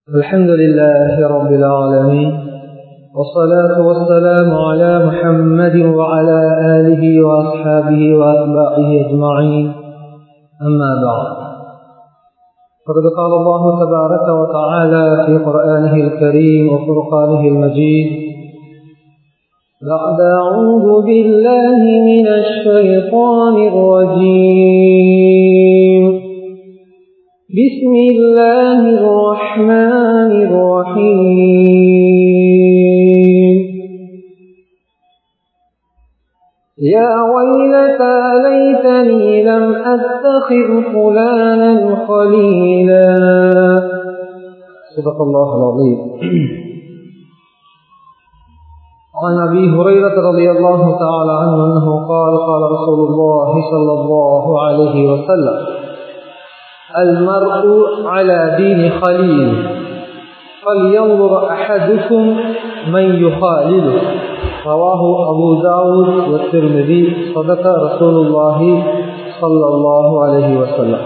الحمد لله رب العالمين والصلاة والسلام على محمد وعلى آله وأصحابه وأتباعه أجمعين أما بعد فقد قال الله تبارك وتعالى في قرآنه الكريم وفرقانه المجيد بعد أعوذ بالله من الشيطان الرجيم بسم الله الرحمن الرحيم يا ويلتى ليتني لم أتخذ فلانا خليلا صدق الله العظيم عن أبي هريرة رضي الله تعالى عنه أنه قال قال رسول الله صلى الله عليه وسلم المرء على دين خليل فلينظر أحدكم من يخالله رواه أبو داود والترمذي صدق رسول الله صلى الله عليه وسلم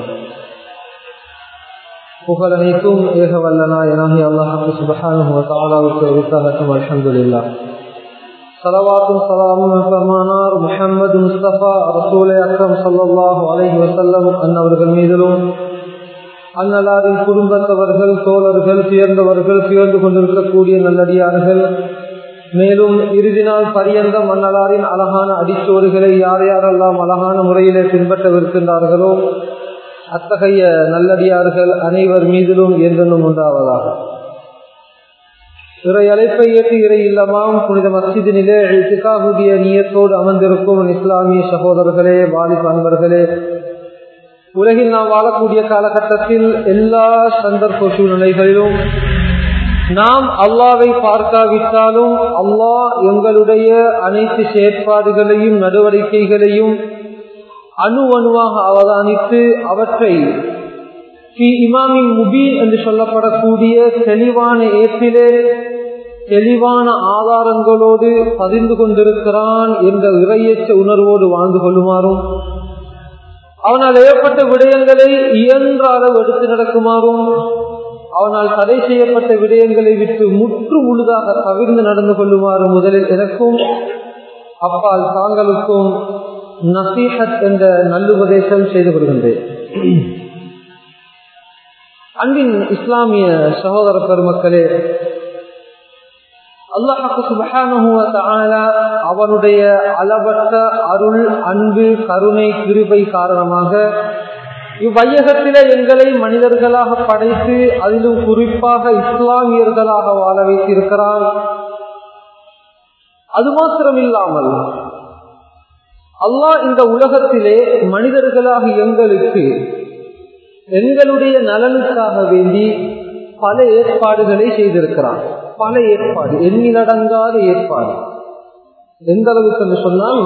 புகழனைக்கும் ஏக வல்லனாயனாகி அல்லாஹு சுபஹானஹு வ தஆலாவுக்கு உரித்தாகட்டும் அல்ஹம்துலில்லாஹ் சலவாத்தும் சலாமும் பெருமானார் முஹம்மது முஸ்தபா ரசூலே அக்ரம் ஸல்லல்லாஹு அலைஹி வஸல்லம் அன்னவர்கள் மீதிலும் அந்நலாரின் குடும்பத்தவர்கள் தோழர்கள் சேர்ந்தவர்கள் சேர்ந்து கொண்டிருக்கக்கூடிய நல்லடியார்கள் மேலும் இறுதி நாள் பரியந்தம் அந்நலாரின் அழகான அடிச்சோடுகளை யார் யாரெல்லாம் அழகான முறையிலே பின்பற்றவிருக்கின்றார்களோ அத்தகைய நல்லடியார்கள் அனைவர் மீதிலும் என்றென்றும் உண்டாவதாக இறை அழைப்பை ஏற்று இறை இல்லமாம் புனித மஸ்ஜிதினிலே சிகாகுடைய நீயத்தோடு அமர்ந்திருக்கும் இஸ்லாமிய சகோதரர்களே வாலிப அன்பர்களே உலகில் நாம் வாழக்கூடிய காலகட்டத்தில் எல்லா சந்தர்ப்ப சூழ்நிலைகளிலும் நாம் அல்லாவை பார்க்காவிட்டாலும் அல்லாஹ் எங்களுடைய அனைத்து செயற்பாடுகளையும் நடவடிக்கைகளையும் அணு அணுவாக அவதானித்து அவற்றை இமாமின் முபீன் என்று சொல்லப்படக்கூடிய தெளிவான ஏற்றிலே தெளிவான ஆதாரங்களோடு பதிந்து கொண்டிருக்கிறான் என்ற இறையற்ற உணர்வோடு வாழ்ந்து கொள்ளுமாறும் அவனால் ஏற்பட்ட விடயங்களை இயன்ற அளவு எடுத்து நடக்குமாறும் அவனால் தடை செய்யப்பட்ட விடயங்களை விட்டு முற்று முழுதாக தவிர்ந்து நடந்து கொள்ளுமாறு முதலில் எனக்கும் அப்பால் தாங்களுக்கும் நசீஹத் என்ற நல்லுபதேசம் செய்து கொள்கின்றேன் அன்பின் இஸ்லாமிய சகோதர பெருமக்களே அல்லாஹு சுபஹானுவ அவனுடைய அளவற்ற அருள் அன்பு கருணை கிருபை காரணமாக இவ்வையகத்திலே எங்களை மனிதர்களாக படைத்து அதிலும் குறிப்பாக இஸ்லாமியர்களாக வாழ வைத்திருக்கிறான் அது மாத்திரமில்லாமல் அல்லாஹ் இந்த உலகத்திலே மனிதர்களாக எங்களுக்கு எங்களுடைய நலனுக்காக வேண்டி பல ஏற்பாடுகளை செய்திருக்கிறான் பல ஏற்பாடு எண்ணிலடங்காத ஏற்பாடு எந்த அளவுக்கு என்று சொன்னால்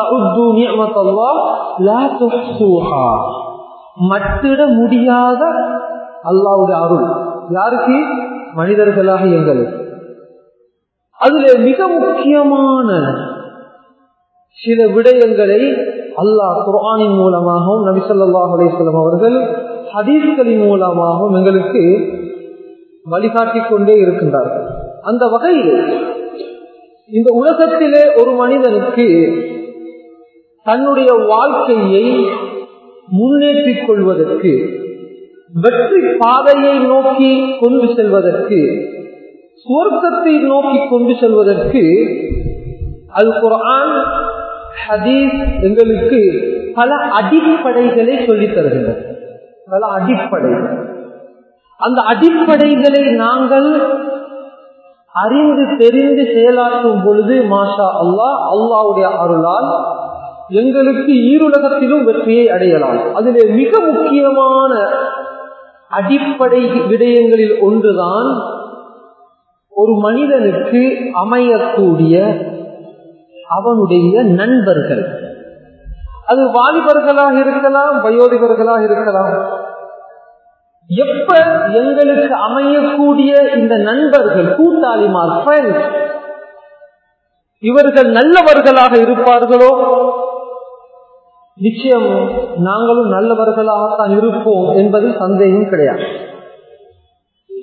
மட்டிட முடியாத அல்லாவுடைய அருள் யாருக்கு மனிதர்களாக எங்களுக்கு அதுல மிக முக்கியமான சில விடயங்களை அல்லாஹ் குரானின் மூலமாகவும் நபிசல்லாஹ் அலிஸ்லாம் அவர்கள் ஹதீஸ்களின் மூலமாகவும் எங்களுக்கு வழிகாட்டி கொண்டே இருக்கின்றார்கள் அந்த வகையில் இந்த உலகத்திலே ஒரு மனிதனுக்கு தன்னுடைய வாழ்க்கையை முன்னேற்றிக் கொள்வதற்கு வெற்றி பாதையை நோக்கி கொண்டு செல்வதற்கு சுவர்க்கத்தை நோக்கி கொண்டு செல்வதற்கு அல் குரான் ஹதீஸ் எங்களுக்கு பல அடிப்படைகளை சொல்லித் தருகின்றது பல அடிப்படைகள் அந்த அடிப்படைகளை நாங்கள் அறிந்து தெரிந்து செயலாற்றும் பொழுது மாஷா அல்லா அல்லாவுடைய அருளால் எங்களுக்கு ஈருலகத்திலும் வெற்றியை அடையலாம் அதிலே மிக முக்கியமான அடிப்படை விடயங்களில் ஒன்றுதான் ஒரு மனிதனுக்கு அமையக்கூடிய அவனுடைய நண்பர்கள் அது வாலிபர்களாக இருக்கலாம் வயோதிபர்களாக இருக்கலாம் எப்ப எங்களுக்கு அமையக்கூடிய இந்த நண்பர்கள் கூட்டாளிமார் ஃப்ரெண்ட்ஸ் இவர்கள் நல்லவர்களாக இருப்பார்களோ நிச்சயம் நாங்களும் நல்லவர்களாகத்தான் இருப்போம் என்பதில் சந்தேகம் கிடையாது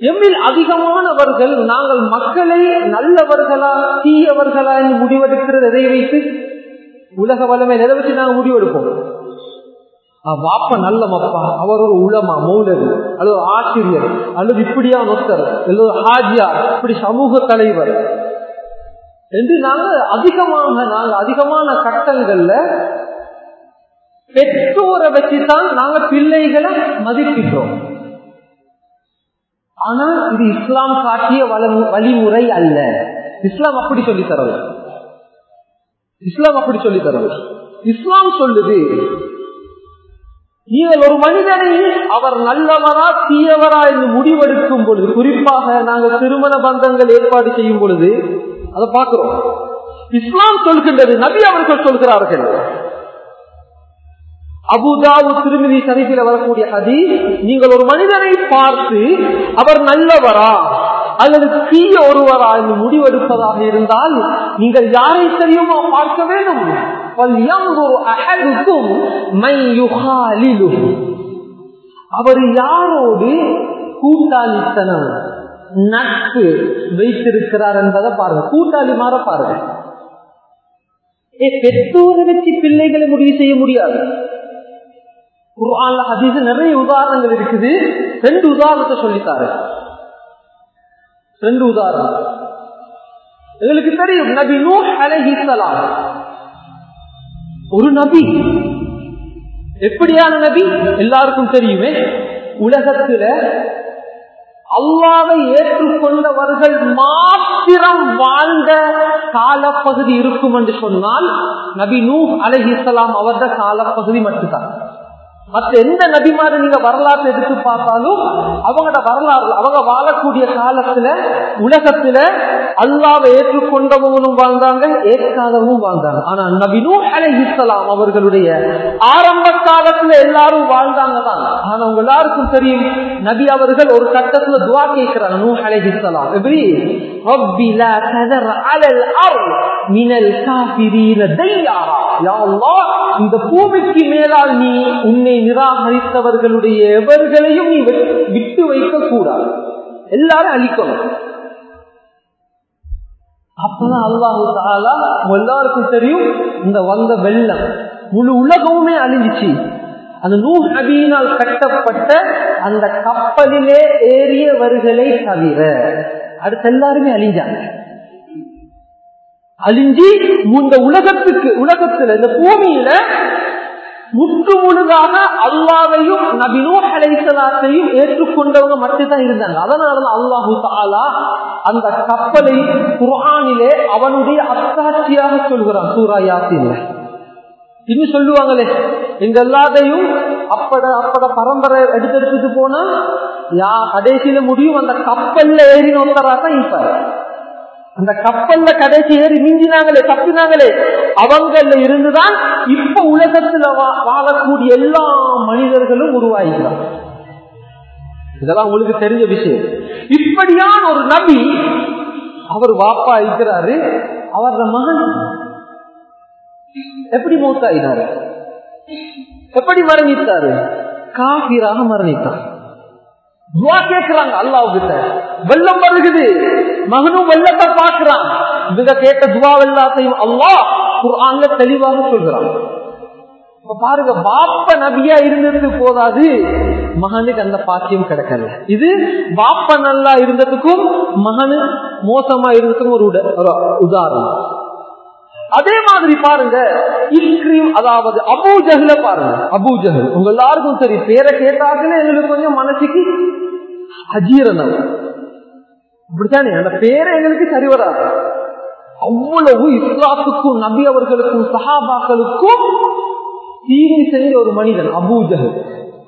எம்மில் அதிகமானவர்கள் நாங்கள் மக்களை நல்லவர்களா தீயவர்களா என்று முடிவெடுக்கிறது எதை வைத்து உலக வளமை எதை வச்சு நாங்கள் முடிவெடுப்போம் வாப்ப நல்ல மப்பா அவர் ஒரு உளமா மௌலவி அல்லது ஆசிரியர் அல்லது இப்படியா ஒருத்தர் அல்லது ஹாஜியார் இப்படி சமூக தலைவர் என்று நாங்க அதிகமாக நாங்க அதிகமான கட்டங்கள்ல பெற்றோரை வச்சுதான் நாங்க பிள்ளைகளை மதிப்பிக்கிறோம் ஆனா இது இஸ்லாம் காட்டிய வழிமுறை அல்ல இஸ்லாம் அப்படி சொல்லி தரது இஸ்லாம் அப்படி சொல்லி தரது இஸ்லாம் சொல்லுது நீங்கள் ஒரு மனிதனை அவர் நல்லவரா தீயவரா என்று முடிவெடுக்கும் பொழுது குறிப்பாக நாங்கள் திருமண பந்தங்கள் ஏற்பாடு செய்யும் பொழுது அதை பார்க்கிறோம் இஸ்லாம் சொல்கின்றது நபி அவர்கள் சொல்கிறார்கள் அபுதாவு திருமதி சரிபில வரக்கூடிய அதி நீங்கள் ஒரு மனிதனை பார்த்து அவர் நல்லவரா அல்லது தீய ஒருவரா என்று முடிவெடுப்பதாக இருந்தால் நீங்கள் யாரை தெரியுமா பார்க்க வேண்டும் அவர் யாரோடு கூட்டாளித்தனம் நட்பு வைத்திருக்கிறார் என்பதை பாருங்க கூட்டாளி மாற பாருங்க பெற்றோரை வச்சு பிள்ளைகளை முடிவு செய்ய முடியாது குர்ஆன்ல ஹதீஸ் நிறைய உதாரணங்கள் இருக்குது ரெண்டு உதாரணத்தை சொல்லித்தாரு ரெண்டு உதாரணம் எங்களுக்கு தெரியும் நபி நூ அலைஹிஸ்ஸலாம் ஒரு நபி எப்படியான நபி எல்லாருக்கும் தெரியுமே உலகத்துல அல்லாவை ஏற்றுக்கொண்டவர்கள் மாத்திரம் வாழ்ந்த காலப்பகுதி இருக்கும் என்று சொன்னால் நபி நூ அலைஹிஸ்லாம் அவரது காலப்பகுதி மட்டும்தான் மற்ற எந்த நபிமாரை நீங்க வரலாற்றை எடுத்து பார்த்தாலும் அவங்களோட வரலாறு அவங்க வாழக்கூடிய காலத்துல உலகத்துல அல்லாவை ஏற்றுக்கொண்டவங்களும் வாழ்ந்தாங்க ஏற்காதவங்களும் வாழ்ந்தாங்க ஆனா நபினு அலைஹிஸ்லாம் அவர்களுடைய ஆரம்ப காலத்துல எல்லாரும் வாழ்ந்தாங்க தான் ஆனா உங்க எல்லாருக்கும் தெரியும் நபி அவர்கள் ஒரு கட்டத்துல துவா கேட்கிறாங்க நூ அலைஹிஸ்லாம் எப்படி ربي لا تذر على الارض من الكافرين ديارا يا الله இந்த பூமிக்கு மேலால் நீ உன்னை நிராகரித்தவர்களுடைய எவர்களையும் நீ விட்டு வைக்க கூடாது எல்லாரும் அழிக்கணும் அப்பதான் அல்லாஹு தாலா எல்லாருக்கும் தெரியும் இந்த வந்த வெள்ளம் முழு உலகமுமே அழிஞ்சிச்சு அந்த நூல் நபியினால் கட்டப்பட்ட அந்த கப்பலிலே ஏறியவர்களை தவிர அடுத்து எல்லாருமே அழிஞ்சாங்க அழிஞ்சி இந்த உலகத்துக்கு உலகத்துல இந்த பூமியில முற்று முழுதாக அல்லாவையும் நபினோ அலைசலாத்தையும் ஏற்றுக்கொண்டவங்க மட்டும்தான் இருந்தாங்க அதனாலதான் அல்லாஹு தாலா அந்த கப்பலை குரானிலே அவனுடைய அத்தாட்சியாக சொல்கிறான் சூரா யாசின்ல இன்னும் சொல்லுவாங்களே எங்க எல்லாத்தையும் அப்பட அப்பட பரம்பரை எடுத்தெடுத்துட்டு போனா யா கடைசியில முடியும் அந்த கப்பல்ல ஏறினவங்கரா தான் இப்ப அந்த கப்பல்ல கடைசி ஏறி மிஞ்சினாங்களே தப்பினாங்களே அவங்கள இருந்துதான் இப்ப உலகத்துல வாழக்கூடிய எல்லா மனிதர்களும் உருவாகிறார் இதெல்லாம் உங்களுக்கு தெரிஞ்ச விஷயம் இப்படியான ஒரு நபி அவர் வாப்பா இருக்கிறாரு அவரோட மகன் எப்படி மூத்தாயினாரு எப்படி மரணித்தாரு காபிராக மரணித்தார் துவா கேட்கிறாங்க அல்லாவுக்கிட்ட வெள்ளம் வருகுது மகனும் வெள்ளத்தை பார்க்கிறான் இவங்க கேட்ட துவா எல்லாத்தையும் அல்லா குரான்ல தெளிவாக சொல்கிறான் பாருங்க பாப்ப நபியா இருந்தது போதாது மகனுக்கு அந்த பாக்கியம் கிடைக்கல இது பாப்ப நல்லா இருந்ததுக்கும் மகனு மோசமா இருந்ததுக்கும் ஒரு உதாரணம் அதே மாதிரி பாருங்க இஸ்கிரீம் அதாவது அபூஜஹில பாருங்க அபூஜஹல் உங்க எல்லாருக்கும் சரி பேரை கேட்டாங்களே எங்களுக்கு கொஞ்சம் மனசுக்கு அஜீரணம் அப்படித்தானே அந்த பேரை எங்களுக்கு சரி வராது அவ்வளவு இஸ்லாத்துக்கும் நபி அவர்களுக்கும் சஹாபாக்களுக்கும் தீங்கு செஞ்ச ஒரு மனிதன் அபூஜஹல்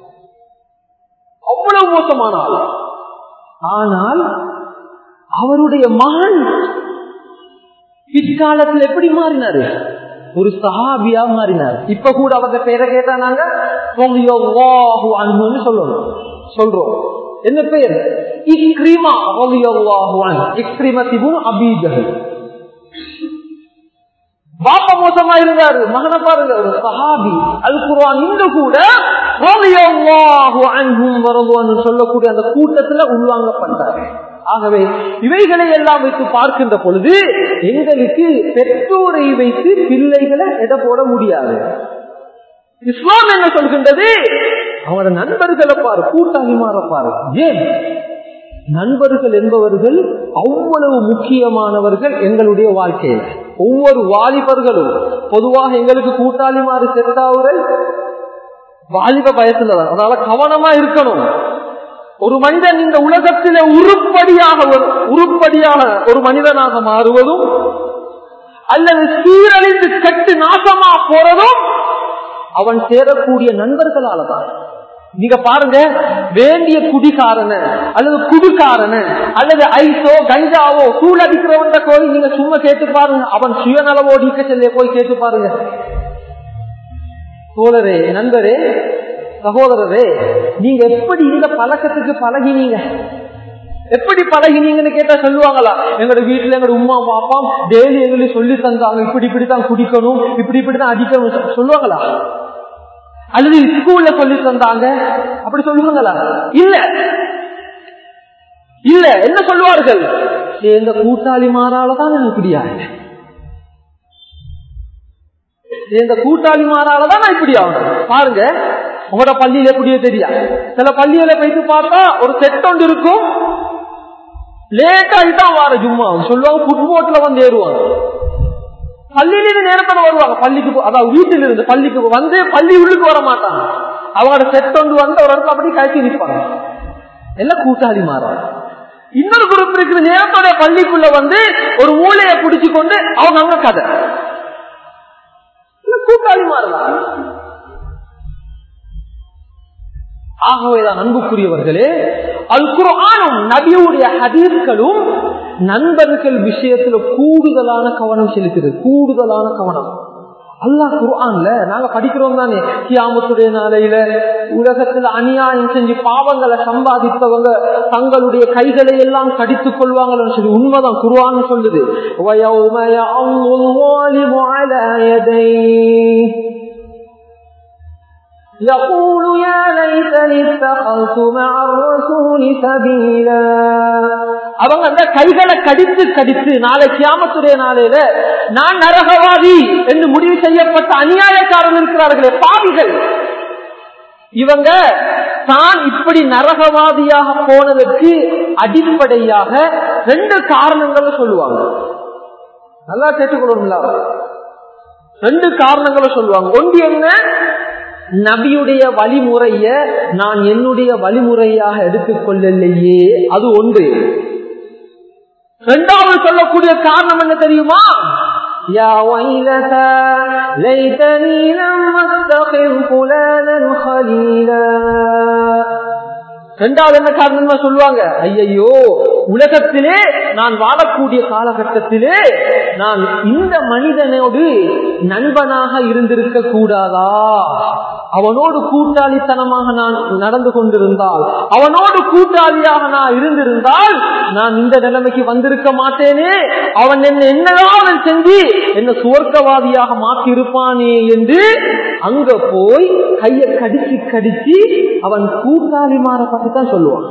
அவ்வளவு மோசமான ஆள் ஆனால் அவருடைய மகன் பிற்காலத்தில் எப்படி மாறினாரு ஒரு சஹாபியா மாறினார் இப்ப கூட அவங்க பேரை கேட்டா நாங்க அன்புன்னு சொல்லணும் சொல்றோம் என்ன பெயர் இக்ரிமா இக்ரிமத்திபுன் அபீஜகல் பாப்பா மோசமா இருந்தாரு மகனை பாருங்க ஒரு சஹாபி அல் குர்ஆன் இங்க கூட ரலியல்லாஹு அன்ஹும் வரதுவான்னு சொல்லக்கூடிய அந்த கூட்டத்துல உள்வாங்கப்பட்டார் ஆகவே இவைகளை எல்லாம் வைத்து பார்க்கின்ற பொழுது எங்களுக்கு பெற்றோரை வைத்து பிள்ளைகளை எடை போட முடியாது இஸ்லாம் என்ன சொல்கின்றது அவனோட நண்பர்களை பாரு கூட்டாளிமார பாரு ஏன் நண்பர்கள் என்பவர்கள் அவ்வளவு முக்கியமானவர்கள் எங்களுடைய வாழ்க்கையில் ஒவ்வொரு வாலிபர்களும் பொதுவாக எங்களுக்கு கூட்டாளிமாறு செத்தாவுகள் வாலிப பயத்துல தான் அதனால கவனமா இருக்கணும் ஒரு மனிதன் இந்த உலகத்திலே உருப்படியாக ஒரு- உருப்படியாக ஒரு மனிதனாக மாறுவதும் அல்லது சீரழிந்து கெட்டு நாசமா போறதும் அவன் சேரக்கூடிய நண்பர்களால தான் நீங்க பாருங்க வேண்டிய குடிகாரன அல்லது குடிகாரன அல்லது ஐசோ கஞ்சாவோ சூழ் அடிக்கிறவன் கோயில் நீங்க சும்மா கேட்டு பாருங்க அவன் சுயநலவோடு இக்க செல்ல போய் கேட்டு பாருங்க தோழரே நண்பரே சகோதரரே நீங்க எப்படி இந்த பழக்கத்துக்கு பழகினீங்க எப்படி பழகினீங்கன்னு கேட்டா சொல்லுவாங்களா எங்களோட வீட்டுல எங்களோட உமா பாப்பா டெய்லி எங்களுக்கு சொல்லி தந்தாங்க இப்படி இப்படித்தான் குடிக்கணும் இப்படி இப்படித்தான் அடிக்கணும் சொ- சொல்லுவாங்களா அல்லது ஸ்கூல்ல சொல்லி தந்தாங்க அப்படி சொல்லுவாங்களா இல்ல இல்ல என்ன சொல்லுவார்கள் இந்த கூட்டாளி மாறாலதான் நான் இப்படி ஆயிட்டேன் இந்த கூட்டாளி மாறாலதான் நான் இப்படி ஆகணும் பாருங்க உங்களோட பள்ளியில எப்படியோ தெரியா சில பள்ளியில போயிட்டு பார்த்தா ஒரு செட் ஒன்று இருக்கும் லேட் ஆகிதான் வார ஜும்மா சொல்லுவாங்க ஃபுட்போட்ல வந்து ஏறுவாங்க பள்ளியில இருந்து நேரத்தில் வருவாங்க பள்ளிக்கு போ- அதாவது வீட்டில இருந்து பள்ளிக்கு போ- வந்து பள்ளி உள்ளுக்கு வர மாட்டாங்க அவங்களோட செட் ஒன்று வந்து ஒரு இடத்துல அப்படி கழிச்சு நிற்பாங்க எல்லாம் கூட்டாளி மாறாங்க இன்னொரு குரூப் இருக்கிற நேரத்தோட பள்ளிக்குள்ள வந்து ஒரு மூளையை பிடிச்சு கொண்டு அவங்க அங்க கதை இல்ல கூட்டாளி மாறலாம் ஆகவேதான் அன்புக்குரியவர்களே அல் குர்ஆனும் நபியுடைய ஹதீஸ்களும் நண்பர்கள் விஷயத்துல கூடுதலான கவனம் செலுத்துது கூடுதலான கவனம் அல்லாஹ் குர்ஆன்ல நாங்க படிக்கிறோம் தானே கியாமத்துடைய நாளையில உலகத்துல அநியாயம் செஞ்சு பாவங்களை சம்பாதித்தவங்க தங்களுடைய கைகளை எல்லாம் கடித்துக் கொள்வாங்கன்னு சொல்லி உண்மைதான் குர்ஆன் சொல்லுது وَيَوْمَ يَعَضُّ الظَّالِمُ عَلَى يَدَيْهِ يقول يا ليتني اتخذت مع الرسول سبيلا அவங்க அந்த கைகளை கடித்து கடித்து நாளை கியாமத்துடைய நாளையில நான் நரகவாதி என்று முடிவு செய்யப்பட்ட அநியாயக்காரர்கள் இருக்கிறார்களே பாவிகள் இவங்க தான் இப்படி நரகவாதியாக போனதற்கு அடிப்படையாக ரெண்டு காரணங்களை சொல்லுவாங்க நல்லா கேட்டுக்கொள்ளணும்ல ரெண்டு காரணங்களை சொல்லுவாங்க ஒன்று என்ன நபியுடைய வழிமுறைய நான் என்னுடைய வழிமுறையாக எடுத்துக்கொள்ளலையே அது ஒன்று இரண்டாவது சொல்லக்கூடிய காரணம் என்ன தெரியுமா يا ويلتى ليتني لم اتخذ فلانا خليلا ரெண்டாவது என்ன காரணமா சொல்லுவாங்க ஐயையோ உலகத்திலே நான் வாழக்கூடிய காலகட்டத்திலே நான் இந்த மனிதனோடு நண்பனாக இருந்திருக்க கூடாதா அவனோடு கூட்டாளித்தனமாக நான் நடந்து கொண்டிருந்தால் அவனோடு கூட்டாளியாக நான் இருந்திருந்தால் நான் இந்த நிலைமைக்கு வந்திருக்க மாட்டேனே அவன் என்ன என்னதான் செஞ்சு என்ன சுவர்க்கவாதியாக மாற்றி இருப்பானே என்று அங்க போய் கைய கடிச்சு கடிச்சு அவன் கூட்டாளி மாற பத்தி தான் சொல்லுவான்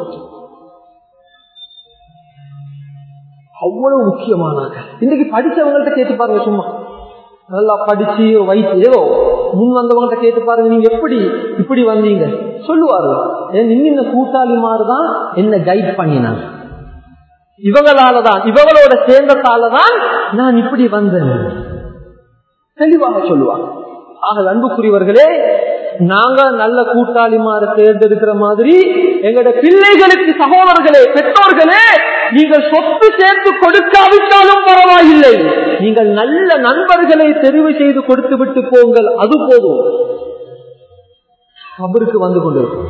அவ்வளவு முக்கியமானாங்க இன்னைக்கு படிச்சவங்கள்ட்ட கேட்டு பாருங்க சும்மா நல்லா படிச்சு வயிற்று ஏதோ முன் வந்தவங்கள்ட்ட கேட்டு பாருங்க நீங்க எப்படி இப்படி வந்தீங்க சொல்லுவாரு ஏன் இன்னும் இந்த கூட்டாளி மாதிரிதான் என்ன கைட் பண்ணினாங்க இவங்களாலதான் இவங்களோட சேர்ந்ததாலதான் நான் இப்படி வந்தேன் தெளிவாக சொல்லுவாங்க ஆக அன்புக்குரியவர்களே நாங்க நல்ல கூட்டாளிமாரை தேர்ந்தெடுக்கிற மாதிரி எங்களோட பிள்ளைகளுக்கு சகோதரர்களே பெற்றோர்களே நீங்கள் சொத்து சேர்த்து கொடுக்காவிட்டாலும் பரவாயில்லை நீங்கள் நல்ல நண்பர்களை தெரிவு செய்து கொடுத்து விட்டு போங்கள் அது போதும் கபருக்கு வந்து கொண்டிருக்கும்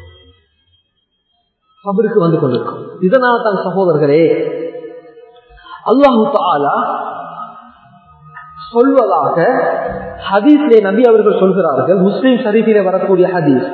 கபருக்கு வந்து கொண்டிருக்கும் இதனால தான் சகோதரர்களே அல்லாஹு தாலா சொல்வதாக ஹதீஸ்லே நபி அவர்கள் சொல்கிறார்கள் முஸ்லிம் ஷரீஃபிலே வரக்கூடிய ஹதீஸ்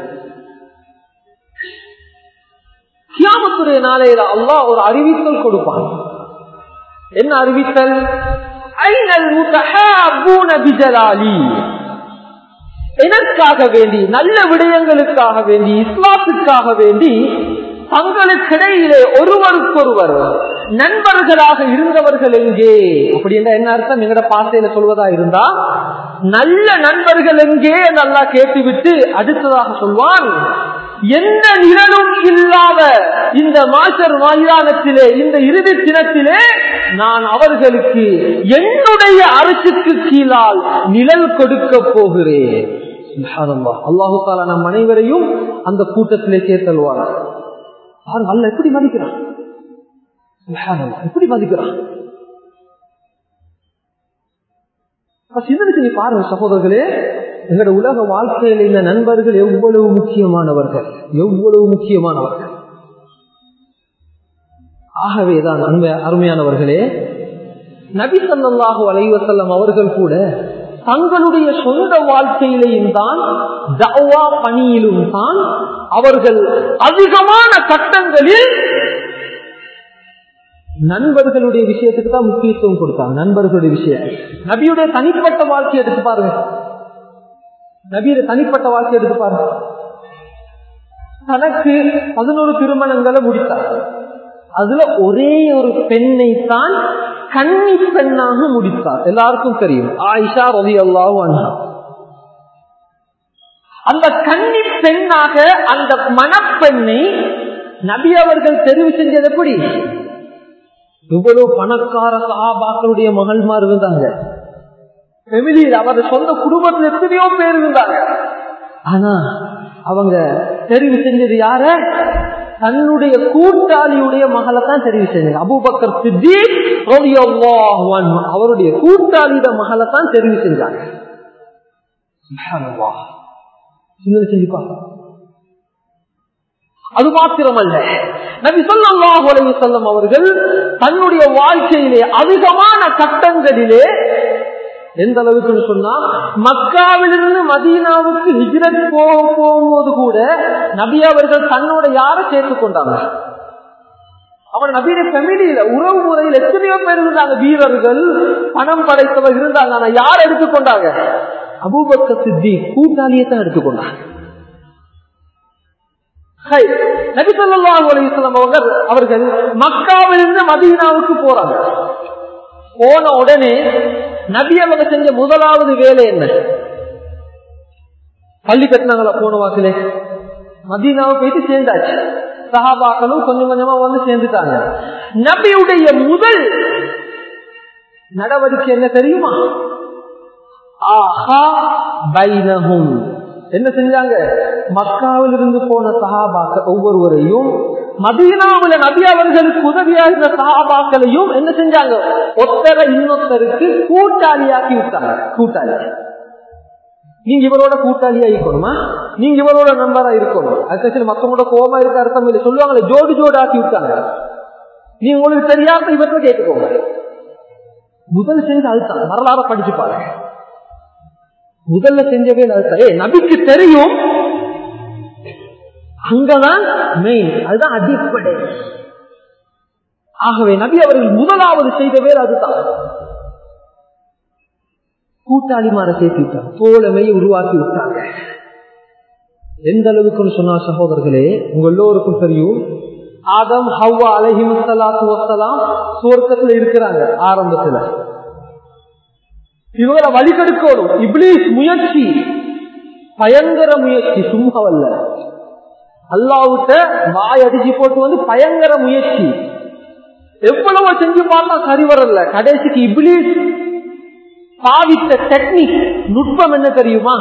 கியாமத்துடைய நாளையில அல்லாஹ் ஒரு அறிவித்தல் கொடுப்பான் என்ன அறிவித்தல் ஐனல் முத்தஹாபூன பிஜலாலி எனக்காக வேண்டி நல்ல விடயங்களுக்காக வேண்டி இஸ்லாத்துக்காக வேண்டி தங்களுக்கிடையிலே ஒருவருக்கொருவர் நண்பர்களாக இருந்தவர்கள் எங்கே அப்படி என்ற என்ன அர்த்தம் எங்கட பாசையில சொல்வதா இருந்தா நல்ல நண்பர்கள் எங்கே நல்லா கேட்டுவிட்டு அடுத்ததாக சொல்வான் எந்த நிழலும் இல்லாத இந்த மாஸ்டர் மைதானத்திலே இந்த இறுதி தினத்திலே நான் அவர்களுக்கு என்னுடைய அரசுக்கு கீழால் நிழல் கொடுக்க போகிறேன் அல்லாஹு தாலா நம் அனைவரையும் அந்த கூட்டத்திலே சேர்த்தல்வார் அல்ல எப்படி மதிக்கிறான் எப்படி மதிக்கிறான் சிந்தனைக்கு நீ பாருங்க சகோதரர்களே எங்களோட உலக வாழ்க்கையில் இந்த நண்பர்கள் எவ்வளவு முக்கியமானவர்கள் எவ்வளவு முக்கியமானவர்கள் ஆகவேதான் அன்பை அருமையானவர்களே நபி சல்லாஹூ அலைவசல்லம் அவர்கள் கூட தங்களுடைய சொந்த வாழ்க்கையிலையும் தான் தவா பணியிலும் தான் அவர்கள் அதிகமான கட்டங்களில் நண்பர்களுடைய விஷயத்துக்கு தான் முக்கியத்துவம் கொடுத்தாங்க நண்பர்களுடைய விஷயம் நபியுடைய தனிப்பட்ட வாழ்க்கை எடுத்து பாருங்க நபியுடைய தனிப்பட்ட வாழ்க்கை எடுத்து பாருங்க தனக்கு பதினோரு திருமணங்களை முடித்தார் அதுல ஒரே ஒரு பெண்ணை தான் கன்னி பெண்ணாக முடித்தார் எல்லாருக்கும் தெரியும் ஆயிஷா ரவி அல்லாவும் அந்த கன்னி பெண்ணாக அந்த மணப்பெண்ணை நபி அவர்கள் தெரிவு செஞ்சது எப்படி இவ்வளவு பணக்கார சகாபாக்களுடைய மகள்மார் இருந்தாங்க ஃபெமிலியில் அவர் சொந்த குடும்பத்தில் எத்தனையோ பேர் இருந்தாங்க ஆனா அவங்க தெரிவு செஞ்சது யார தன்னுடைய கூட்டாளியுடைய மகளை தான் தெரிவு செஞ்சாங்க அபுபக்கர் சித்தி அவருடைய கூட்டாளியோட மகளை தான் தெரிவு செஞ்சாங்க சிந்தனை செஞ்சுப்பா அது மாத்திரமல்ல நபி சொல்லாஹு அலைஹி வஸல்லம் அவர்கள் தன்னுடைய வாழ்க்கையிலே அதிகமான கட்டங்களிலே எந்த அளவுக்கு சொன்னா மக்காவிலிருந்து மதீனாவுக்கு ஹிஜ்ரத் போக போகும்போது கூட நபி அவர்கள் தன்னோட யாரை சேர்த்துக் கொண்டாங்க அவன் நபியுடைய ஃபெமிலியில உறவு முறையில் எத்தனையோ பேர் இருந்தாங்க வீரர்கள் பணம் படைத்தவர் இருந்தாங்க ஆனா யார் எடுத்துக்கொண்டாங்க அபூபக்க சித்தி கூட்டாளியை தான் எடுத்துக்கொண்டாங்க நபி சொல்லாஹு அலிஸ்லாம் அவர்கள் அவர்கள் மக்காவிலிருந்து மதீனாவுக்கு போறாங்க போன உடனே நபி அவங்க செஞ்ச முதலாவது வேலை என்ன பள்ளி கட்டினாங்களா போன வாக்கிலே மதீனாவை போயிட்டு சேர்ந்தாச்சு சஹாபாக்களும் கொஞ்சம் கொஞ்சமா வந்து சேர்ந்துட்டாங்க நபியுடைய முதல் நடவடிக்கை என்ன தெரியுமா ஆஹா பைனஹும் என்ன செஞ்சாங்க மக்காவில் இருந்து போன சஹாபாக்க ஒவ்வொருவரையும் மதீனாவுல நபி அவர்களுக்கு உதவியா இருந்த சஹாபாக்களையும் என்ன செஞ்சாங்க ஒத்தர இன்னொத்தருக்கு கூட்டாளியாக்கி விட்டாங்க கூட்டாளி நீங்க இவரோட கூட்டாளியா இருக்கணுமா நீங்க இவரோட நண்பரா இருக்கணும் அதுக்கு மத்தவங்களோட கோபமா இருக்க அர்த்தம் இல்லை சொல்லுவாங்களே ஜோடு ஜோடு ஆக்கி விட்டாங்க நீ உங்களுக்கு தெரியாம இவர்கிட்ட கேட்டுக்கோங்க முதல் செஞ்சு அதுதான் வரலாற படிச்சு பாருங்க முதல்ல செஞ்சவே அதுதான் நபிக்கு தெரியும் அங்கதான் மெயின் அதுதான் அடிப்படை ஆகவே நபி அவர்கள் முதலாவது செய்த வேலை அதுதான் கூட்டாளிமார சேர்த்து விட்டாங்க தோழமையை உருவாக்கி விட்டாங்க எந்த அளவுக்கு சொன்னா சகோதரர்களே உங்க எல்லோருக்கும் தெரியும் ஆதம் ஹவ்வா அலஹிமசலாத்து வசலாம் சுவர்க்கத்துல இருக்கிறாங்க ஆரம்பத்துல இவங்களை வழிகெடுக்கணும் இப்ளீஸ் முயற்சி பயங்கர முயற்சி சும்மாவல்ல அல்லாவுட்ட வாய் அடிச்சு போட்டு வந்து பயங்கர முயற்சி எவ்வளவு செஞ்சு பார்த்தா சரி வரல கடைசிக்கு இப்ளீஸ் பாவித்த டெக்னிக் நுட்பம் என்ன தெரியுமா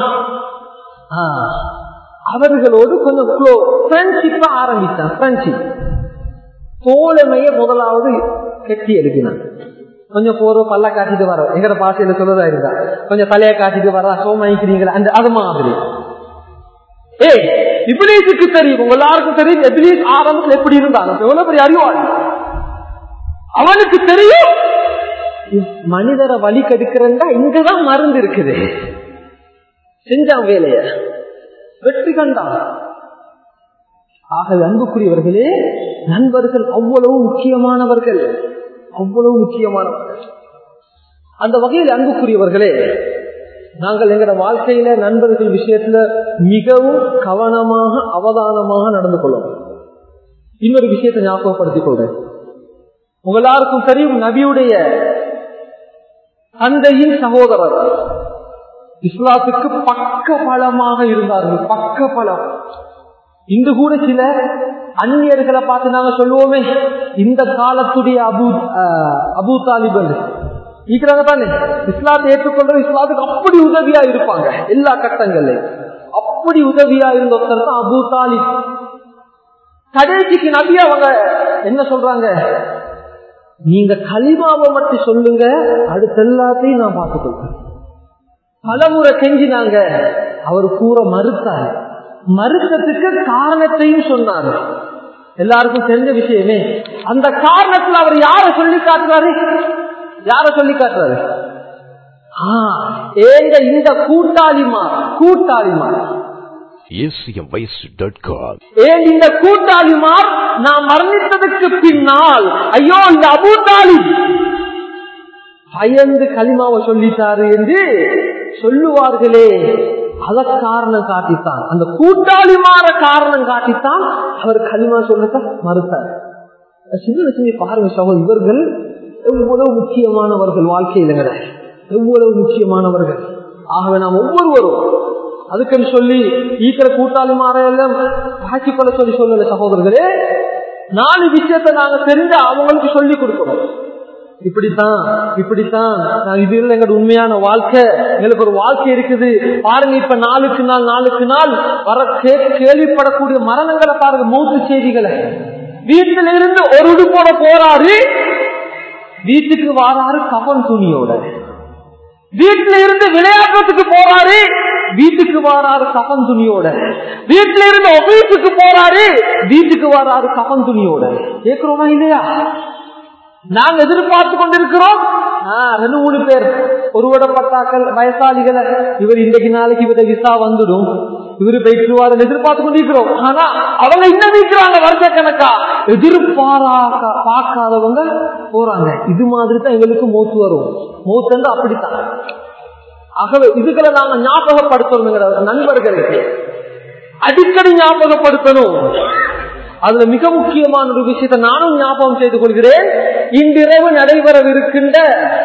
அவர்களோடு கொஞ்சம் க்ளோ ஃப்ரெண்ட்ஷிப்பா ஆரம்பித்தான் ஃப்ரெண்ட்ஷிப் தோழமைய முதலாவது கெட்டி எடுக்கினான் கொஞ்சம் போறோம் பல்ல காட்டிட்டு வர எங்கட பாசையில சொல்லதா இருந்தா கொஞ்சம் தலைய காட்டிட்டு வர சோமாயிக்கிறீங்களா அந்த அது மாதிரி ஏ இபிலீஸுக்கு தெரியும் உங்க எல்லாருக்கும் தெரியும் எபிலீஸ் ஆரம்பத்தில் எப்படி இருந்தாங்க எவ்வளவு பெரிய அறிவாள் அவனுக்கு தெரியும் மனிதரை வழி கெடுக்கிறா இங்கதான் மருந்து இருக்குது செஞ்சான் வேலைய வெற்றி கண்டான் ஆகவே அன்புக்குரியவர்களே நண்பர்கள் அவ்வளவு முக்கியமானவர்கள் அவ்வளவு முக்கியமானவர்கள் அந்த வகையில் அன்புக்குரியவர்களே நாங்கள் எங்களோட வாழ்க்கையில நண்பர்கள் விஷயத்துல மிகவும் கவனமாக அவதானமாக நடந்து கொள்ளும் இன்னொரு விஷயத்தை ஞாபகப்படுத்திக் கொள்றேன் உங்க எல்லாருக்கும் தெரியும் நபியுடைய தந்தையின் சகோதரர் இஸ்லாத்துக்கு பக்க பலமாக இருந்தார்கள் பக்க பலம் இன்று கூட சில அந்நியர்களை பார்த்து நாங்க சொல்லுவோமே இந்த காலத்துடைய அபு அபு தாலிபன் இருக்கிறாங்க தானே இஸ்லாத்தை ஏற்றுக்கொள்றது இஸ்லாத்துக்கு அப்படி உதவியா இருப்பாங்க எல்லா கட்டங்கள்லயும் அப்படி உதவியா இருந்த ஒருத்தர் தான் அபு தாலிப் கடைசிக்கு நபி அவங்க என்ன சொல்றாங்க நீங்க களிமாவை மட்டும் சொல்லுங்க அடுத்த எல்லாத்தையும் நான் பார்த்துக்கொள்றேன் பலமுறை கெஞ்சினாங்க அவர் கூற மறுத்தார் மறுத்ததுக்கு காரணத்தையும் சொன்னார் எல்லாருக்கும் தெரிஞ்ச விஷயமே அந்த காரணத்துல அவர் யார சொல்லி காட்டுறாரு யார சொல்லி காட்டுறாரு ஏங்க இந்த கூட்டாளிமா கூட்டாளிமா ஏன் இந்த கூட்டாளிமார் நான் மரணித்ததுக்கு பின்னால் ஐயோ இந்த அபூட்டாளி பயந்து களிமாவை சொல்லிட்டாரு என்று சொல்லுவார்களே அத காரணம் காட்டித்தான் அந்த கூட்டாளி மாற காரணம் காட்டித்தான் அவர் களிமா சொல்லத்த மறுத்தார் சின்ன லட்சுமி பாருங்க சகோ இவர்கள் எவ்வளவு முக்கியமானவர்கள் வாழ்க்கையில எவ்வளவு முக்கியமானவர்கள் ஆகவே நாம் ஒவ்வொருவரும் அதுக்குன்னு சொல்லி ஈக்கிற கூட்டாளி மாற எல்லாம் காட்சி கொள்ள சொல்லி சொல்லல சகோதரர்களே நாலு விஷயத்த நாங்க தெரிஞ்சு அவங்களுக்கு சொல்லி கொடுக்கணும் இப்படித்தான் இப்படித்தான் இது இல்லை எங்களோட உண்மையான வாழ்க்கை எங்களுக்கு ஒரு வாழ்க்கை இருக்குது பாருங்க இப்ப நாளுக்கு நாள் நாளுக்கு நாள் வர கேள்விப்படக்கூடிய மரணங்களை பாருங்க மூத்து செய்திகளை வீட்டில இருந்து ஒரு உடுப்போட போறாரு வீட்டுக்கு வாராரு கவன் துணியோட வீட்டுல இருந்து விளையாட்டுறதுக்கு போறாரு வீட்டுக்கு வாராரு கபன் துணியோட வீட்டுல இருந்து ஆபீஸுக்கு போறாரு வீட்டுக்கு வராரு கபன் துணியோட கேக்குறோமா இல்லையா நாங்க எதிர்பார்த்து கொண்டிருக்கிறோம் ரெண்டு மூணு பேர் ஒருவட பட்டாக்கள் வயசாளிகளை இவர் இன்றைக்கு நாளைக்கு இவர விசா வந்துடும் இவரு போயிட்டுருவாரு எதிர்பார்த்து கொண்டிருக்கிறோம் ஆனா அவங்க இன்னும் நிற்கிறாங்க வருஷ கணக்கா எதிர்பாராக்க பார்க்காதவங்க போறாங்க இது மாதிரி தான் எங்களுக்கு மூத்து வரும் மூத்து அப்படித்தான் ஆகவே இதுகளை நாங்க ஞாபகப்படுத்தணும் நண்பர்களுக்கு அடிக்கடி ஞாபகப்படுத்தணும் அதுல மிக முக்கியமான ஒரு விஷயத்தை நானும் ஞாபகம் செய்து கொள்கிறேன் இன்றிரவு நடைபெறவிருக்கின்ற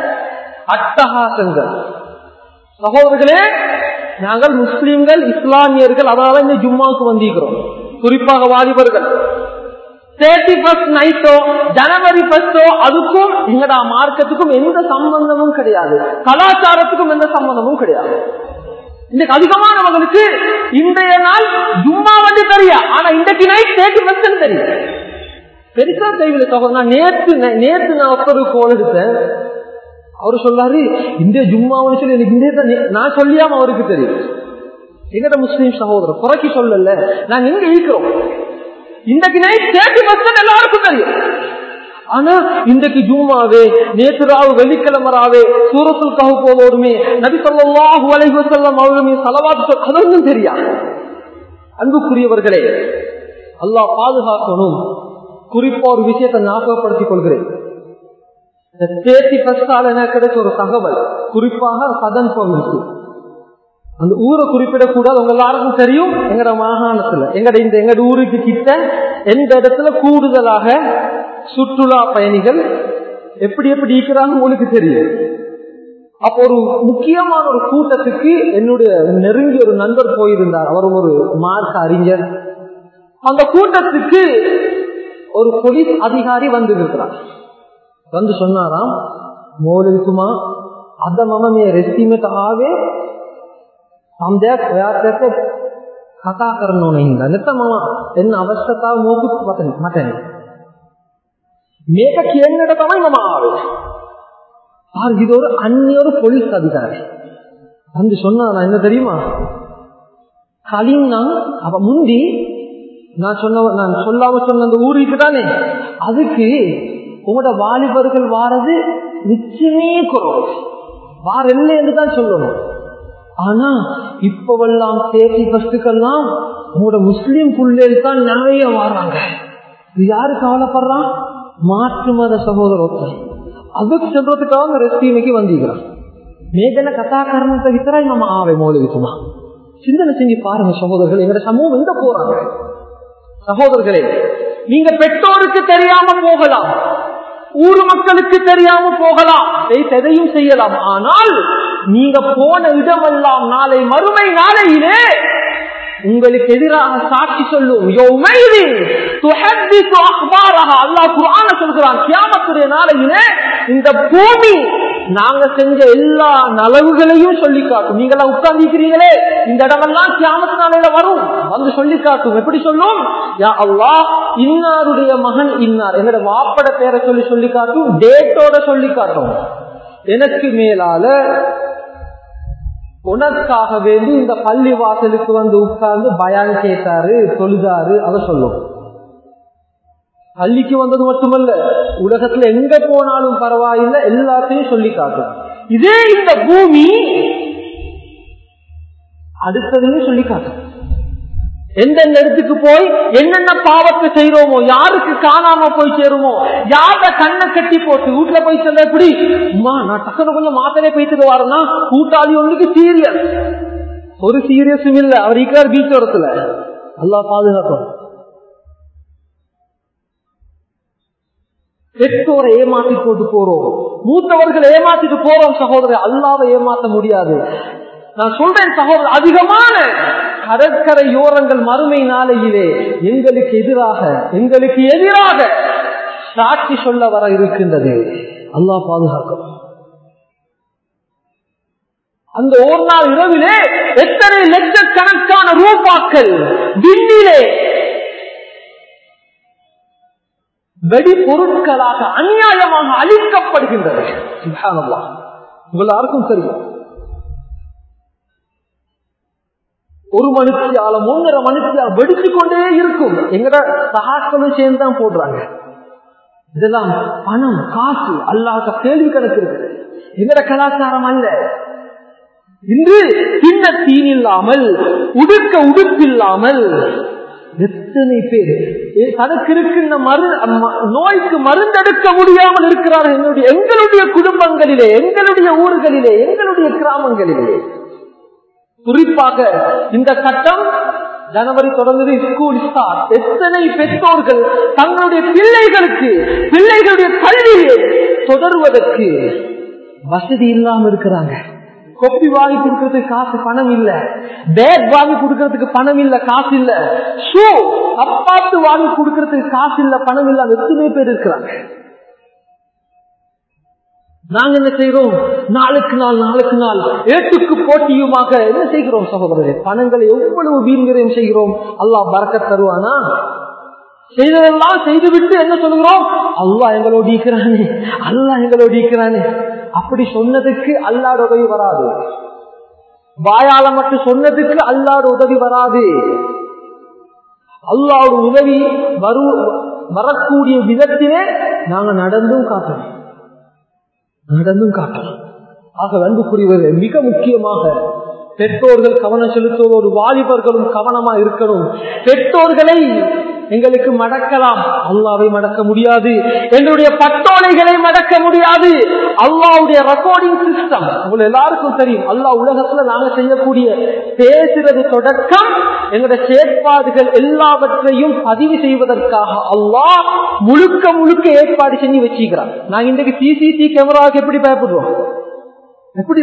அட்டகாசங்கள் சகோதரர்களே நாங்கள் முஸ்லிம்கள் இஸ்லாமியர்கள் அதனால இந்த ஜும்மாவுக்கு வந்திருக்கிறோம் குறிப்பாக வாலிபர்கள் தேர்ட்டி ஃபர்ஸ்ட் நைட்டோ ஜனவரி ஃபர்ஸ்டோ அதுக்கும் எங்கடா மார்க்கத்துக்கும் எந்த சம்பந்தமும் கிடையாது கலாச்சாரத்துக்கும் எந்த சம்பந்தமும் கிடையாது இன்னைக்கு அதிகமானவங்களுக்கு இன்றைய நாள் ஜும்மா வந்து தெரியா ஆனா இன்றைக்கு நைட் தேர்ட்டி பர்சன்ட் தெரியும் பெருசா தெரியல சகோதரா நேற்று நேற்று நான் ஒருத்தர் கோல் எடுத்தேன் அவரு சொல்லாரு இந்த ஜும்மான்னு சொல்லி எனக்கு இந்த நான் சொல்லியாம அவருக்கு தெரியும் எங்கட முஸ்லீம் சகோதரர் குறைக்கு சொல்லல நாங்க எங்க இருக்கிறோம் இன்றைக்கு நைட் தேர்ட்டி பர்சன்ட் எல்லாருக்கும் தெரியும் ஆனா இன்றைக்கு ஜூமாவே நேற்று ராவு வெள்ளிக்கிழமை ராவே சூரத்தில் கவு போதோருமே நபி சொல்லாஹு அலைஹு செல்லம் அவருமே செலவாத்து அதற்கும் தெரியா அன்புக்குரியவர்களே அல்லாஹ் பாதுகாக்கணும் குறிப்பா ஒரு விஷயத்தை ஞாபகப்படுத்திக் கொள்கிறேன் தேர்ட்டி பஸ்டால என்ன கிடைச்ச ஒரு தகவல் குறிப்பாக சதன் கோவிலுக்கு அந்த ஊரை குறிப்பிடக்கூடாது உங்க எல்லாருக்கும் தெரியும் எங்கட மாகாணத்துல எங்கட இந்த எங்கட ஊருக்கு கிட்ட எந்த இடத்துல கூடுதலாக சுற்றுலா பயணிகள் எப்படி எப்படி இருக்கிறாங்க உங்களுக்கு தெரியும் அப்போ ஒரு முக்கியமான ஒரு கூட்டத்துக்கு என்னுடைய நெருங்கிய ஒரு நண்பர் போயிருந்தார் அவர் ஒரு மார்க் அறிஞர் அந்த கூட்டத்துக்கு ஒரு போலீஸ் அதிகாரி வந்து இருக்கிறார் வந்து சொன்னாராம் மோலிக்குமா අද මම මේ රෙස්ටිමට ආවේ සම්දයක් ඔයාත් එක්ක කතා කරන්න ඕන හින්දා නැත්නම් මම එන්න අවශ්‍යතාව මොකුත් මට මට මේක කියන්නට තමයි මම ආවේ ஆர் இது ஒரு அந்நிய ஒரு போலீஸ் அதிகாரி வந்து சொன்னா என்ன தெரியுமா கலின்னா அவ முந்தி நான் சொன்ன நான் சொல்லாம சொன்ன அந்த ஊருக்கு தானே அதுக்கு உங்களோட வாலிபர்கள் வாரது நிச்சயமே குறவு வார என்று தான் சொல்லணும் ஆனா இப்பவெல்லாம் தேர்ட்டி பஸ்டுக்கெல்லாம் உங்களோட முஸ்லீம் பிள்ளைகள் தான் நிறைய வாராங்க இது யாரு கவலைப்படுறான் மாற்று மத சகோதரத்தை அதுக்கு சொல்றதுக்காக ரெஸ்டிமைக்கு வந்தீங்கிறான் மேகன கதா காரணத்தை வித்தராய் நம்ம ஆவை மௌலவிக்குமா சிந்தனை செஞ்சு பாருங்க சகோதரர்கள் எங்க சமூகம் எங்க போறாங்க சகோதரர்களே நீங்க பெற்றோருக்கு தெரியாம போகலாம் ஊர் மக்களுக்கு தெரியாம போகலாம் எதையும் செய்யலாம் ஆனால் நீங்க போன இடமெல்லாம் நாளை மறுமை நாளையிலே உங்களுக்கு எதிராக சாட்சி சொல்லும் அல்லாஹ் குரான சொல்கிறான் கியாமத்துடைய நாளையிலே இந்த பூமி நாங்க செஞ்ச எல்லா நலவுகளையும் சொல்லி காட்டும் நீங்க எல்லாம் உட்கார்ந்துக்கிறீங்களே இந்த இடமெல்லாம் கியாமத்து நாளையில வரும் வந்து சொல்லி காட்டும் எப்படி சொல்லும் யா அல்லாஹ் இன்னாருடைய மகன் இன்னார் என்னோட வாப்பட பேரை சொல்லி சொல்லி காட்டும் டேட்டோட சொல்லி காட்டும் எனக்கு மேலால உனக்காக வேண்டி இந்த பள்ளி வாசலுக்கு வந்து உட்கார்ந்து பயான் கேட்டாரு தொழுதாரு அதை சொல்லும் பள்ளிக்கு வந்தது மட்டுமல்ல உலகத்துல எங்க போனாலும் பரவாயில்லை எல்லாத்தையும் சொல்லி காட்டும் இதே இந்த பூமி அடுத்ததையும் சொல்லி காட்டும் எந்தெந்த இடத்துக்கு போய் என்னென்ன பாவத்தை செய்யறோமோ யாருக்கு காணாம போய் சேருமோ யார கண்ணை கட்டி போட்டு வீட்டுல போய் செல்ல எப்படி அம்மா நான் டக்குனு கொஞ்சம் மாத்திரை போயிட்டு வரேன்னா கூட்டாளி ஒன்றுக்கு சீரியஸ் ஒரு சீரியஸும் இல்ல அவர் இருக்கிறார் பீச் இடத்துல அல்லா பாதுகாக்கும் பெற்றோரை ஏமாத்தி போட்டு போறோம் மூத்தவர்கள் ஏமாத்திட்டு போறோம் சகோதரர் அல்லாவை ஏமாத்த முடியாது நான் சொல்றேன் சகோதரர் அதிகமான கடற்கரையோரங்கள் மறுமை நாளையிலே எங்களுக்கு எதிராக எங்களுக்கு எதிராக சாட்சி சொல்ல வர இருக்கின்றது அல்லாஹ் பாதுகாக்கும் அந்த ஒரு நாள் இரவிலே எத்தனை லட்சக்கணக்கான ரூபாக்கள் விண்ணிலே வெடி பொருட்களாக அநியாயமாக அழிக்கப்படுகின்றது உங்கள் யாருக்கும் தெரியும் ஒரு மனுஷியால ஒன்றரை மனுஷியால வெடிச்சு கொண்டே இருக்கும் எங்கட சகாக்களும் சேர்ந்து தான் போடுறாங்க இதெல்லாம் பணம் காசு அல்லாத கேள்வி கணக்கு இருக்குது எங்கட கலாச்சாரம் அல்ல இன்று சின்ன தீன் இல்லாமல் உடுக்க உடுப்பில்லாமல் எத்தனை பேர் தனக்கு இருக்கின்ற மரு நோய்க்கு மருந்தெடுக்க முடியாமல் இருக்கிறார்கள் எங்களுடைய எங்களுடைய குடும்பங்களிலே எங்களுடைய ஊர்களிலே எங்களுடைய கிராமங்களிலே குறிப்பாக இந்த சட்டம் ஜனவரி தொடர்ந்தது ஸ்கூல் ஸ்டார்ட் எத்தனை பெற்றோர்கள் தங்களுடைய பிள்ளைகளுக்கு பிள்ளைகளுடைய கல்வியை தொடர்வதற்கு வசதி இல்லாம இருக்கிறாங்க கொப்பி வாங்கி கொடுக்கறதுக்கு காசு பணம் இல்ல பேக் வாங்கி கொடுக்கறதுக்கு பணம் இல்ல காசு இல்ல ஷூ அப்பாத்து வாங்கி கொடுக்கறதுக்கு காசு இல்ல பணம் இல்ல எத்தனை பேர் இருக்கிறாங்க நாங்க என்ன செய்யறோம் நாளுக்கு நாள் நாளுக்கு நாள் ஏட்டுக்கு போட்டியுமாக என்ன செய்கிறோம் சகோதரரே பணங்களை எவ்வளவு வீண்விரயம் செய்கிறோம் அல்லாஹ் பறக்க தருவானா செய்ததெல்லாம் செய்துவிட்டு என்ன சொல்லுகிறோம் அல்லாஹ் எங்களோடு இருக்கிறானே அல்லாஹ் எங்களோடு இருக்கிறானே அப்படி சொன்னதுக்கு அல்லாட உதவி வராது வாயால மட்டும் சொன்னதுக்கு அல்லாட உதவி வராது அல்லாவோட உதவி வரு வரக்கூடிய விதத்திலே நாங்க நடந்தும் காட்டணும் நடந்தும் காட்டணும் ஆக அன்புக்குரியவர்கள் மிக முக்கியமாக பெற்றோர்கள் கவனம் செலுத்துவதோடு வாலிபர்களும் கவனமா இருக்கணும் பெற்றோர்களை எங்களுக்கு மடக்கலாம் அல்லாவை மடக்க முடியாது எங்களுடைய பட்டோலைகளை மடக்க முடியாது அல்லாவுடைய ரெக்கார்டிங் சிஸ்டம் உங்களுக்கு எல்லாருக்கும் தெரியும் அல்லா உலகத்துல நாங்க செய்யக்கூடிய பேசுறது தொடக்கம் எங்களுடைய செயற்பாடுகள் எல்லாவற்றையும் பதிவு செய்வதற்காக அல்லாஹ் முழுக்க முழுக்க ஏற்பாடு செஞ்சு வச்சுக்கிறான் நாங்க இன்றைக்கு சிசிடி கேமராவுக்கு எப்படி பயப்படுறோம் எப்படி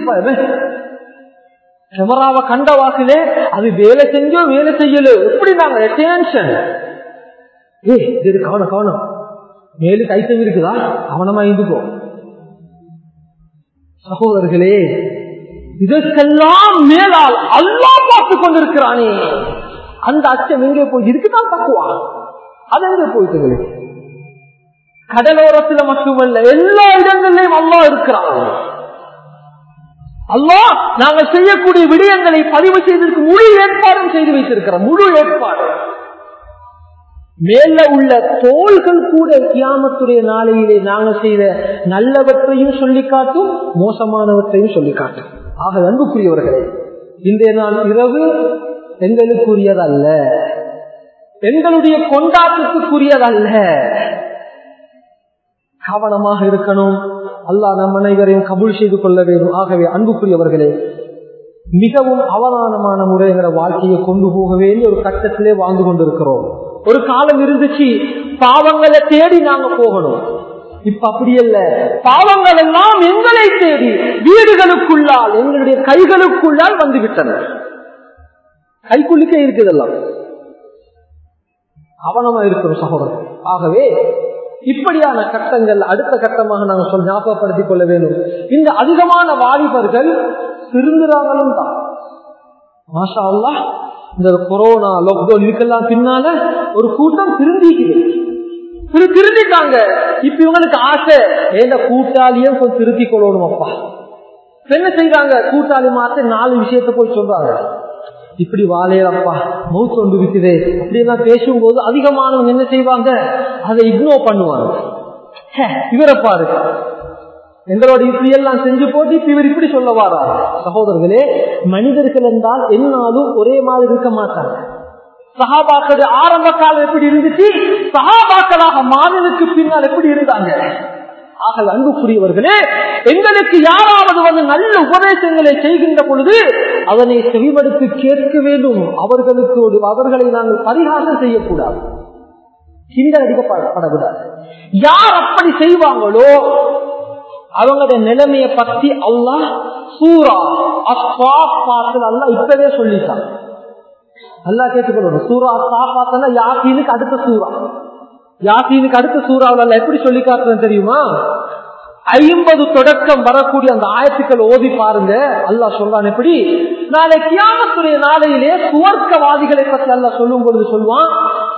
கேமராவை கண்ட வாக்கிலே அது வேலை செஞ்சோ வேலை செய்யல எப்படி நாங்க டென்ஷன் ஏ இது கவனம் கவனம் மேலு கைத்தம் இருக்குதா கவனமா இருந்துக்கோ சகோதரர்களே இதற்கெல்லாம் மேலால் அல்லா பார்த்து கொண்டிருக்கிறானே அந்த அச்சம் எங்கே போய் இருக்குதான் தக்குவா அது எங்கே போயிட்டு கடலோரத்துல மட்டுமல்ல எல்லா இடங்களிலும் அல்லா இருக்கிறான் அல்லா நாங்கள் செய்யக்கூடிய விடயங்களை பதிவு செய்ததற்கு முழு ஏற்பாடும் செய்து வைத்திருக்கிறோம் முழு ஏற்பாடு மேல உள்ள தோள்கள் கூட கியாமத்துடைய நாளையிலே நாங்கள் செய்த நல்லவற்றையும் சொல்லி காட்டும் மோசமானவற்றையும் சொல்லி காட்டும் ஆக அன்புக்குரியவர்களே இன்றைய நாள் இரவு எங்களுக்குரியதல்ல எங்களுடைய கொண்டாட்டத்துக்குரியதல்ல கவனமாக இருக்கணும் அல்லாஹ் நம் அனைவரையும் கபூல் செய்து கொள்ள வேண்டும் ஆகவே அன்புக்குரியவர்களே மிகவும் அவதானமான முறைகள வாழ்க்கையை கொண்டு போக வேண்டிய ஒரு கட்டத்திலே வாழ்ந்து கொண்டிருக்கிறோம் ஒரு காலம் இருந்துச்சு பாவங்களை தேடி நாங்க போகணும் இப்ப அப்படி அல்ல பாவங்கள் எல்லாம் எங்களை தேடி வீடுகளுக்குள்ளால் எங்களுடைய கைகளுக்குள்ளால் வந்து விட்டன கைக்குள்ளுக்கே இருக்குதெல்லாம் கவனமா இருக்கிறோம் சகோதரர் ஆகவே இப்படியான கட்டங்கள் அடுத்த கட்டமாக நாங்கள் சொல் ஞாபகப்படுத்திக் கொள்ள வேண்டும் இந்த அதிகமான வாலிபர்கள் திருந்துறாங்களும் தான் மாஷா அல்லா இந்த கொரோனா லாக்டவுன் இதுக்கெல்லாம் பின்னால ஒரு கூட்டம் திருந்திக்குது திரு திருந்திட்டாங்க இப்ப இவங்களுக்கு ஆசை ஏந்த கூட்டாளியும் கொஞ்சம் திருத்திக் கொள்ளணும் அப்பா என்ன செய்வாங்க கூட்டாளி மாத்த நாலு விஷயத்த போய் சொல்றாங்க இப்படி வாழையப்பா மவுத் ஒன்று இருக்குது அப்படி எல்லாம் பேசும்போது அதிகமானவங்க என்ன செய்வாங்க அதை இக்னோர் பண்ணுவாங்க இவரை பாரு எங்களோட இப்படி எல்லாம் செஞ்சு போட்டு இப்ப இவர் இப்படி சொல்ல வாரா சகோதரர்களே மனிதர்கள் என்றால் என்னாலும் ஒரே மாதிரி இருக்க மாட்டாங்க சகாபாக்கள் ஆரம்ப காலம் எப்படி இருந்துச்சு சகாபாக்களாக மாதனுக்கு பின்னால் எப்படி இருந்தாங்க ஆக அன்புக்குரியவர்களே எங்களுக்கு யாராவது வந்து நல்ல உபதேசங்களை செய்கின்ற பொழுது அதனை செவிமடுத்து கேட்க வேண்டும் அவர்களுக்கு ஒரு அவர்களை நாங்கள் பரிகாசம் செய்யக்கூடாது கிண்டல் அடிக்கப்படக்கூடாது யார் அப்படி செய்வாங்களோ அவங்களுடைய நிலைமையை பத்தி அல்லாஹ் சூரா அஸ்வா பாத்துல அல்ல இப்பவே சொல்லிட்டான் நல்லா கேட்டுக்கொள்ளணும் சூரா அஸ்வா பார்த்தா யாசீனுக்கு அடுத்த சூறா யாசீனுக்கு அடுத்த சூறாவில் எப்படி சொல்லி காட்டுறேன் தெரியுமா ஐம்பது தொடக்கம் வரக்கூடிய அந்த ஆயத்துக்கள் ஓதி பாருங்க அல்லா சொல்றான் எப்படி நாளை கியாமத்துடைய நாளையிலே சுவர்க்கவாதிகளை பற்றி அல்லா சொல்லும் பொழுது சொல்லுவான்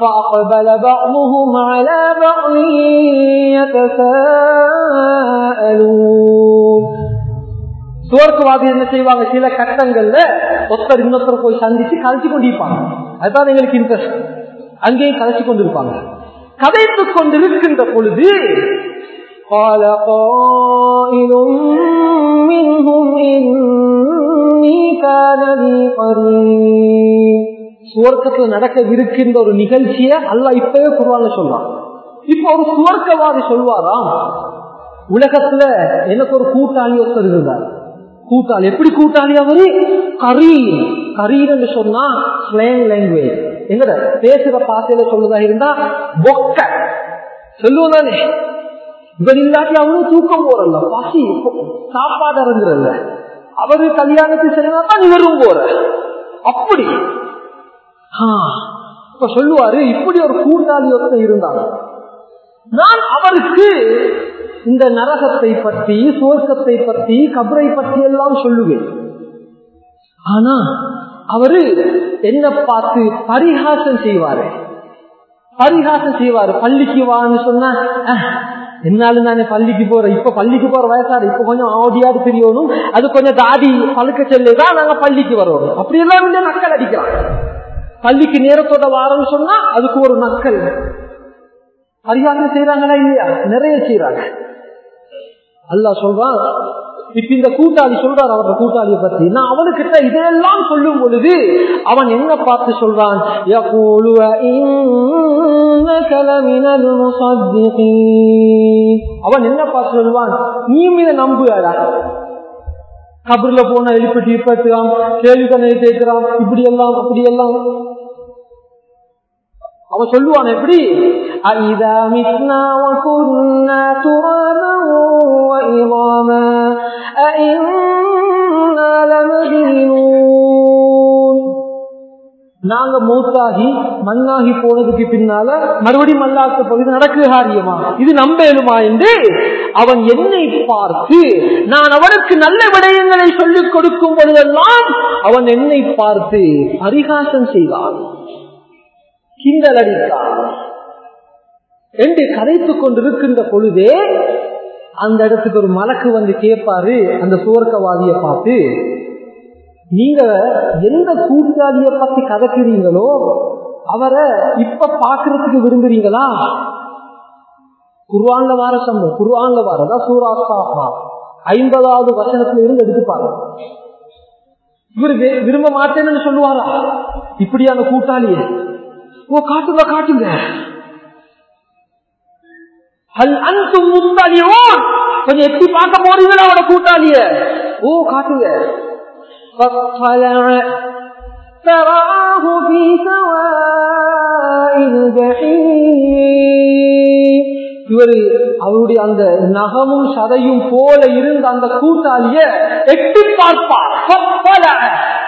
சுவர்க்கவாதி என்ன செய்வாங்க சில கட்டங்கள்ல ஒருத்தர் இன்னொருத்தர் போய் சந்திச்சு கழிச்சு கொண்டிருப்பாங்க அதுதான் எங்களுக்கு இன்ட்ரெஸ்ட் அங்கேயும் கழிச்சு கொண்டிருப்பாங்க கதைத்துக் கொண்டிருக்கின்ற பொழுது قال قائل منهم إني كان لي قريب சுவர்க்கத்தில் நடக்கவிருக்கின்ற ஒரு நிகழ்ச்சிய அல்ல இப்பவே குருவான சொல்றான் இப்ப ஒரு சுவர்க்கவாதி சொல்வாராம் உலகத்துல எனக்கு ஒரு கூட்டாளி ஒருத்தர் இருந்தார் கூட்டாளி எப்படி கூட்டாளி அவரு கரீன் கரீன் என்று சொன்னா ஸ்லேங் லாங்குவேஜ் எங்கட பேசுற பாசையில சொல்லுதா இருந்தா பொக்க சொல்லுவோம் தானே இவர் இல்லாட்டி அவனும் தூக்கம் போறல பசி சாப்பாடு இறங்குறல்ல அவரு கல்யாணத்தை செய்யலாம் இவரும் போற அப்படி இப்ப சொல்லுவாரு இப்படி ஒரு கூட்டாளி ஒருத்தர் இருந்தாங்க நான் அவருக்கு இந்த நரகத்தை பற்றி சுவர்க்கத்தை பற்றி கபரை பற்றி எல்லாம் சொல்லுவேன் ஆனா அவரு என்ன பார்த்து பரிகாசம் செய்வாரு பரிகாசம் செய்வாரு பள்ளிக்கு வான்னு சொன்னா என்னாலும் நானே பள்ளிக்கு போறேன் இப்ப பள்ளிக்கு போற வயசாடு இப்ப கொஞ்சம் ஆடியாடு தெரியணும் அது கொஞ்சம் தாடி பழுக்க சொல்லிதான் நாங்க பள்ளிக்கு வரணும் அப்படி எல்லாம் வந்து நக்கல் அடிக்கலாம் பள்ளிக்கு நேரத்தோட வாரம்னு சொன்னா அதுக்கு ஒரு நக்கல் பரிகாசம் செய்யறாங்களா இல்லையா நிறைய செய்யறாங்க அல்லா சொல்றான் இப்ப இந்த கூட்டாளி சொல்றார் அவரோட கூட்டாளியை பத்தி நான் அவனுக்கிட்ட இதெல்லாம் சொல்லும் பொழுது அவன் என்ன பார்த்து சொல்றான் அவன் என்ன பார்த்து சொல்லுவான் நீ மீத நம்புடா கபர்ல போனா எழுப்பிட்டு இப்பட்டுறான் கேள்வி கண்ணை கேட்கிறான் இப்படி எல்லாம் அப்படி எல்லாம் அவன் சொல்லுவான் எப்படி أَإِذَا مِتْنَا وَكُنَّا تُرَابًا وَعِظَامًا أَإِنَّا لَمَدِينُونَ நாங்க மூத்தாகி மண்ணாகி போனதுக்கு பின்னால மறுபடியும் மல்லாக்க போது நடக்கு காரியமா இது நம்பேலுமா என்று அவன் என்னை பார்த்து நான் அவனுக்கு நல்ல விடயங்களை சொல்லிக் கொடுக்கும் பொழுதெல்லாம் அவன் என்னை பார்த்து பரிகாசம் செய்வான் கிண்டல் அடித்தான் என்று கதைத்துக் கொண்டிருக்கின்ற பொழுதே அந்த இடத்துக்கு ஒரு மலக்கு வந்து கேட்பாரு அந்த சுவர்க்கவாதிய பார்த்து நீங்க எந்த கூட்டாளிய பத்தி கதைக்கிறீங்களோ அவரை இப்ப பாக்குறதுக்கு விரும்புறீங்களா குருவான்ல வார சம்பவம் குருவான்ல வாரதா சூராஸ்தாபா ஐம்பதாவது வசனத்துல இருந்து எடுத்து பாருங்க இவரு விரும்ப மாட்டேன்னு சொல்லுவாரா இப்படியான கூட்டாளிய ஓ காட்டுங்க காட்டுங்க கொஞ்சம் எட்டி பார்க்க போறீங்களா அவட கூட்டாளிய ஓ காட்டுங்க فاطلع فرآه في سواء الجحيم இவர் அவருடைய அந்த நகமும் சதையும் போல இருந்த அந்த கூட்டாளிய எட்டி பார்ப்பார் فاطلع.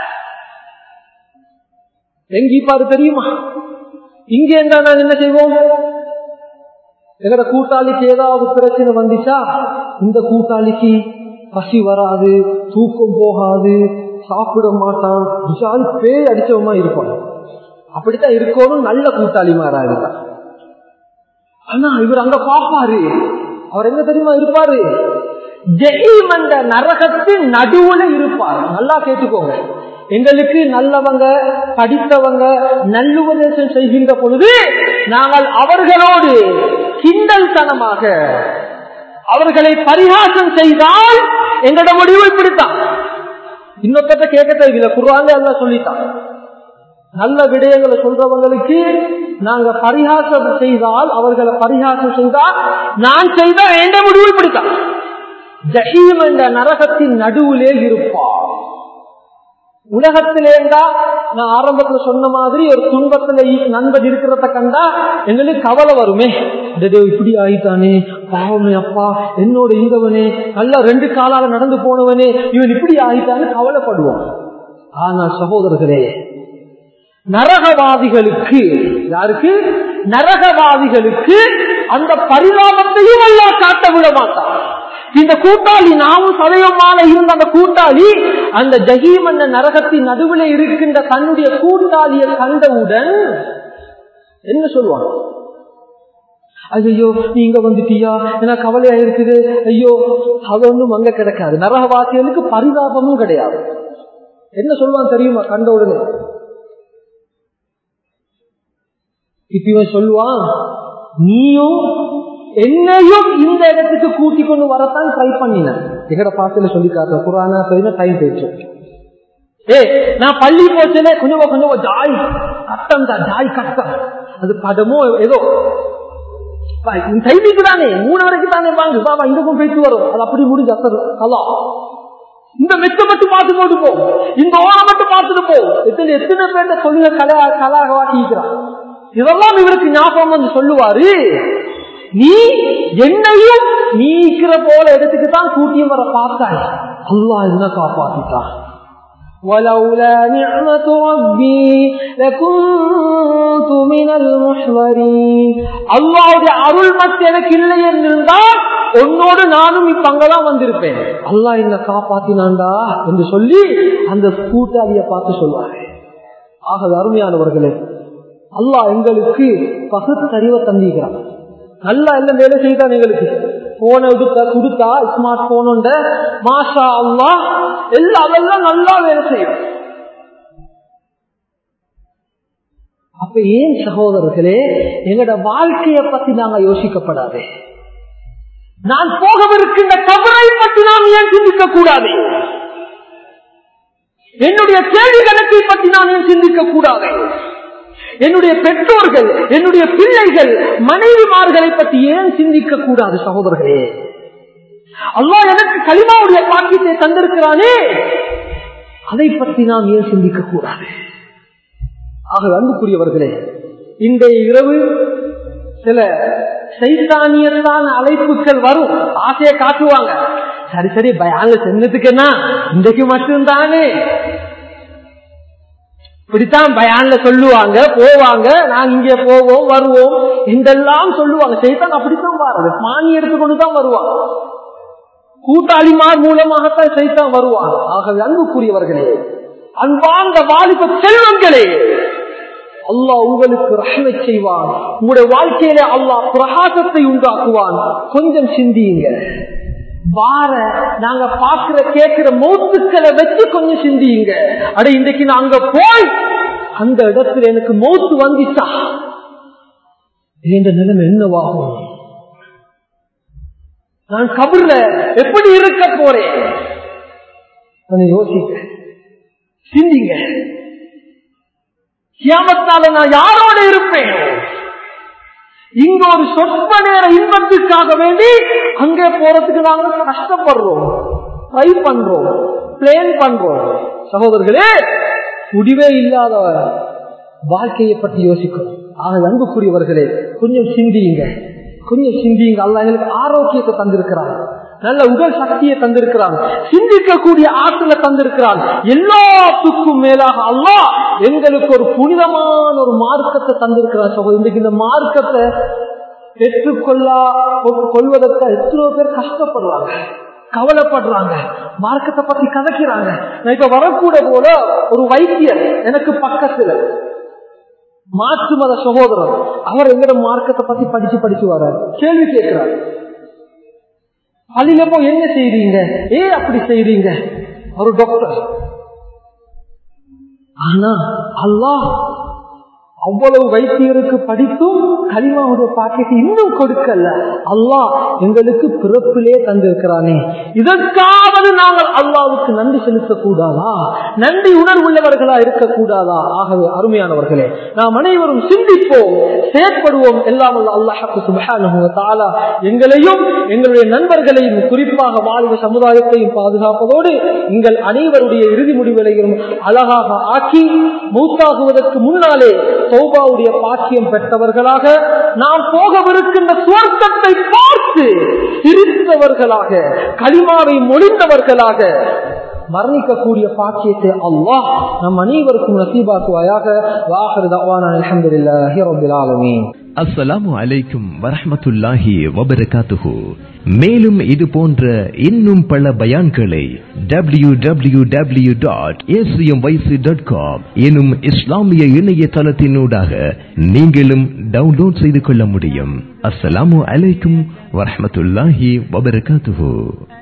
எங்கிப்பாரு தெரியுமா இங்க இருந்தா நாங்க என்ன செய்வோம் எங்கட கூட்டாளிக்கு ஏதாவது பிரச்சனை வந்துச்சா இந்த கூட்டாளிக்கு பசி வராது தூக்கம் போகாது சாப்பிட மாட்டான் விஷால் பேய் அடிச்சவமா இருப்பான் அப்படித்தான் இருக்கணும் நல்ல கூட்டாளி மாறாரு ஆனா இவர் அங்க பாப்பாரு அவர் எங்க தெரியுமா இருப்பாரு ஜெயிம் என்ற நரகத்தின் நடுவுல இருப்பார் நல்லா கேட்டுக்கோங்க எங்களுக்கு நல்லவங்க படித்தவங்க நல்லுபதேசம் செய்கின்ற பொழுது நாங்கள் அவர்களோடு கிண்டல் தனமாக அவர்களை பரிகாசம் செய்தால் எங்களோட முடிவு இப்படித்தான் இன்னொருத்த கேட்க தேவையில்லை குருவாங்க எல்லாம் சொல்லிட்டான் நல்ல விடயங்களை சொல்றவங்களுக்கு நாங்க பரிகாசம் செய்தால் அவர்களை பரிகாசம் செய்தால் நான் செய்த வேண்ட முடிவு இப்படித்தான் ஜஹீம் என்ற நரகத்தின் நடுவிலே இருப்பார் உலகத்திலேண்டா நான் ஆரம்பத்துல சொன்ன மாதிரி ஒரு துன்பத்துல நண்பன் இருக்கிறத கண்டா எங்களுக்கு கவலை வருமே டேய், இப்படி ஆயிட்டானே பாவமே அப்பா என்னோட இருந்தவனே நல்லா ரெண்டு காலால நடந்து போனவனே இவன் இப்படி ஆயிட்டான்னு கவலைப்படுவோம் ஆனா சகோதரர்களே நரகவாதிகளுக்கு யாருக்கு நரகவாதிகளுக்கு அந்த பரிதாபத்தையும் எல்லாம் காட்ட விட மாட்டான் இந்த கூட்டாளி நாமும் சதயமான இருந்த அந்த கூட்டாளி அந்த ஜஹீம் என்ற நரகத்தின் நடுவில் இருக்கின்ற தன்னுடைய கூட்டாளியை கண்டவுடன் என்ன சொல்லுவான் ஐயோ நீங்க வந்துட்டியா எனக்கு கவலையா இருக்குது ஐயோ அது ஒன்றும் அங்க கிடைக்காது நரகவாசிகளுக்கு பரிதாபமும் கிடையாது என்ன சொல்லுவான் தெரியுமா கண்ட உடனே இப்ப இவன் சொல்லுவான் நீயும் என்னையும் இந்த இடத்துக்கு கூட்டி கொண்டு வரத்தான் ட்ரை பண்ணின எங்கட பாத்துல சொல்லி காட்டுற புராணா போயின டைம் போயிடுச்சு ஏ நான் பள்ளி போச்சுல கொஞ்சம் கொஞ்சம் ஜாய் கட்டம் தான் ஜாய் கட்டம் அது படமோ ஏதோ டைமிக்கு தானே மூணு வரைக்கும் தானே வாங்க பாபா இங்க போயிட்டு வரும் அது அப்படி முடிஞ்சு அசரு அல்லா இந்த மெச்ச மட்டும் பார்த்து போட்டு போ இந்த ஓரம் மட்டும் பார்த்துட்டு போ எத்தனை எத்தனை பேர் சொல்லுங்க கலை கலாக வாட்டிக்கிறான் இதெல்லாம் இவருக்கு ஞாபகம் வந்து சொல்லுவாரு நீ என்னையும் நீக்கிற போல இடத்துக்கு தான் கூட்டியும் வர பார்த்தாய் அல்லா என்ன காப்பாத்திட்டான் ولولا نعمة ربي لكنت من المحضرين அல்லாவுடைய அருள் மத்து எனக்கு இல்லை என்றிருந்தால் உன்னோடு நானும் இப்ப அங்கதான் வந்திருப்பேன் அல்லா என்ன காப்பாத்தினான்டா என்று சொல்லி அந்த கூட்டாளிய பார்த்து சொல்வாரு ஆக அருமையானவர்களே அல்லாஹ் எங்களுக்கு பகுத்தறிவை தந்திக்கிறான் நல்லா எல்லாம் வேலை செய்தான் எங்களுக்கு போன எடுத்த கொடுத்தா ஸ்மார்ட் போன் மாஷா அல்லா எல்லாம் அதெல்லாம் நல்லா வேலை செய்யும் அப்ப ஏன் சகோதரர்களே எங்கட வாழ்க்கையை பத்தி நாங்க யோசிக்கப்படாது நான் போகவிருக்கின்ற கபரை பற்றி நாம் ஏன் சிந்திக்க கூடாது என்னுடைய கேள்வி கணக்கை பற்றி நான் ஏன் சிந்திக்க கூடாது என்னுடைய பெற்றோர்கள் என்னுடைய பிள்ளைகள் மனைவிமார்களை பற்றி ஏன் சிந்திக்க கூடாது சகோதரர்களே அல்லா எனக்கு களிமாவுடைய பாக்கியத்தை தந்திருக்கிறானே அதை பற்றி நாம் ஏன் சிந்திக்க கூடாது ஆக அன்புக்குரியவர்களே இன்றைய இரவு சில சைத்தானியத்தான அழைப்புகள் வரும் ஆசையை காட்டுவாங்க சரி சரி பயால சென்னதுக்கு என்ன இன்றைக்கு மட்டும்தானே இப்படித்தான் பயான்ல சொல்லுவாங்க போவாங்க நாங்க இங்க போவோம் வருவோம் இதெல்லாம் சொல்லுவாங்க செய்தான் அப்படித்தான் வர்றது மானி எடுத்துக்கொண்டு தான் வருவாங்க கூட்டாளிமார் மூலமாகத்தான் செய்தான் வருவாங்க ஆகவே அன்புக்குரியவர்களே அன்பார்ந்த வாலிப செல்வங்களே அல்லாஹ் உங்களுக்கு ரஹ்மை செய்வான் உங்களுடைய வாழ்க்கையில அல்லாஹ் பிரகாசத்தை உண்டாக்குவான் கொஞ்சம் சிந்தியுங்க வார நாங்க பாக்குற கேட்கிற மௌத்துக்களை வச்சு கொஞ்சம் சிந்தியுங்க அட இன்றைக்கு நான் அங்க போய் அந்த இடத்துல எனக்கு மௌத்து வந்துச்சா என்ற நிலைமை என்னவாகும் நான் கபர்ல எப்படி இருக்க போறேன் கொஞ்சம் யோசிக்க சிந்திங்க கியாமத்தால நான் யாரோட இருப்பேன் இங்க ஒரு சொற்ப நேர இன்பத்துக்காக வேண்டி அங்கே போறதுக்கு நாங்க கஷ்டப்படுறோம் ட்ரை பண்றோம் பிளேன் பண்றோம் சகோதரர்களே முடிவே இல்லாத வாழ்க்கையை பற்றி யோசிக்கும் ஆக அன்புக்குரியவர்களே கொஞ்சம் சிந்தியுங்க கொஞ்சம் சிந்தியுங்க அல்ல எங்களுக்கு ஆரோக்கியத்தை தந்திருக்கிறாங்க நல்ல உடல் சக்தியை தந்திருக்கிறான் சிந்திக்கக்கூடிய ஆற்றலை தந்திருக்கிறான் எல்லாத்துக்கும் மேலாக அல்லாஹ் எங்களுக்கு ஒரு புனிதமான ஒரு மார்க்கத்தை தந்திருக்கிறான் சகோதரி இன்றைக்கு இந்த மார்க்கத்தை பெற்றுக்கொள்ளா கொள்வதற்கு எத்தனையோ பேர் கஷ்டப்படுறாங்க கவலைப்படுறாங்க மார்க்கத்தை பத்தி கதைக்கிறாங்க நான் இப்ப வரக்கூட போல ஒரு வைத்தியர் எனக்கு பக்கத்துல மாற்று மத சகோதரர் அவர் எங்கட மார்க்கத்தை பத்தி படிச்சு படிச்சு வர கேள்வி கேட்கிறார் பள்ளியில போய் என்ன செய்றீங்க ஏன் அப்படி செய்றீங்க ஒரு டாக்டர் ஆனா அல்லாஹ் அவ்வளவு வைத்தியருக்கு படித்தும் கலிமாவுடைய பாக்கெட் இன்னும் கொடுக்கல அல்லாஹ் எங்களுக்கு பிறப்பிலே தந்திருக்கிறானே இதற்காவது நாங்கள் அல்லாவுக்கு நன்றி செலுத்தக்கூடாதா நன்றி உணர்வுள்ளவர்களா இருக்கக்கூடாதா ஆகவே அருமையானவர்களே நாம் அனைவரும் சிந்திப்போம் செயற்படுவோம் எல்லாம் அல்லாஹு சுபஹான எங்களையும் எங்களுடைய நண்பர்களையும் குறிப்பாக வாழ்வு சமுதாயத்தையும் பாதுகாப்பதோடு எங்கள் அனைவருடைய இறுதி முடிவுகளையும் அழகாக ஆக்கி மூத்தாகுவதற்கு முன்னாலே சௌபாவுடைய பாக்கியம் பெற்றவர்களாக நாம் போகவிருக்கின்ற சுவர்க்கத்தை பார்த்து சிரித்தவர்களாக களிமாவை மொழிந்தவர்களாக மரணிக்கக்கூடிய பாக்கியத்தை அல்லாஹ் நம் அனைவருக்கும் நசீபாக்குவாயாக வாஹர் தவான அலமதுல்லாஹி ரபில் ஆலமீன் அஸ்ஸலாமு அலைக்கும் வரஹமத்துல்லாஹி வபரகாத்துஹு மேலும் இது போன்ற இன்னும் பல பயான்களை W W W dot dot com எனும் இஸ்லாமிய இணையதளத்தினூடாக நீங்களும் டவுன்லோட் செய்து கொள்ள முடியும் அஸ்ஸலாமு அலைக்கும் வரஹமத்துல்லாஹி வபரகாத்துஹு